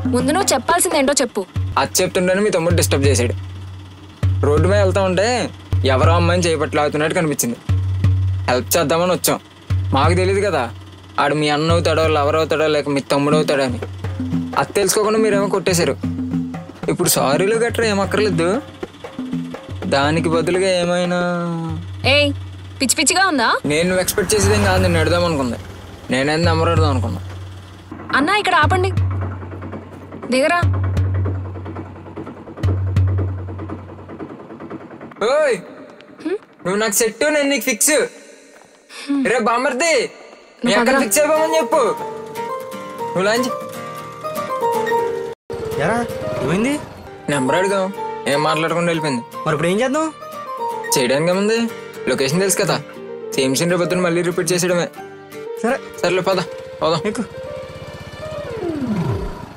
ముందు నువ్వు చెప్పాల్సింది ఏంటో చెప్పు అది చెప్తుంటేనే మీ తమ్ముడు డిస్టర్బ్ చేశాడు రోడ్డు మీద వెళ్తా ఉంటే ఎవరో అమ్మాయిని చేపట్లాడుతున్నట్టు కనిపించింది హెల్ప్ చేద్దామని వచ్చాం మాకు తెలియదు కదా ఆడు మీ అన్న అవుతాడో లవర్ అవుతాడో లేక మీ తమ్ముడు అవుతాడో అని అది తెలుసుకోకుండా మీరేమో కొట్టేశారు ఇప్పుడు సారీలు గట్రా ఏమక్కర్లేదు దానికి బదులుగా ఏమైనా ఏయ్ పిచ్చి పిచ్చిగా ఉందా నేను నువ్వు ఎక్స్పెక్ట్ చేసేది కాదు నేను ఎడదాం అనుకుంది నేనేం నెంబర్ పెడదాం అనుకున్నా అన్నా ఇక్కడ ఆపండి దిగరా ఓయ్ నువ్వు నాకు సెట్ నేను నీకు ఫిక్స్ రే బామర్ది నీ అక్కడ ఫిక్స్ అయిపోమని చెప్పు నువ్వు లాంచి ఎరా ఏమైంది నెంబర్ అడుగుదాం ఏం మాట్లాడకుండా వెళ్ళిపోయింది మరి ఇప్పుడు ఏం చేద్దాం చేయడానికి ఏముంది లొకేషన్ తెలుసు కదా సేమ్ సీన్ రేపు పొద్దున్న మళ్ళీ రిపీట్ చేసేయడమే సరే సర్లే పద పోదాం ఎక్కు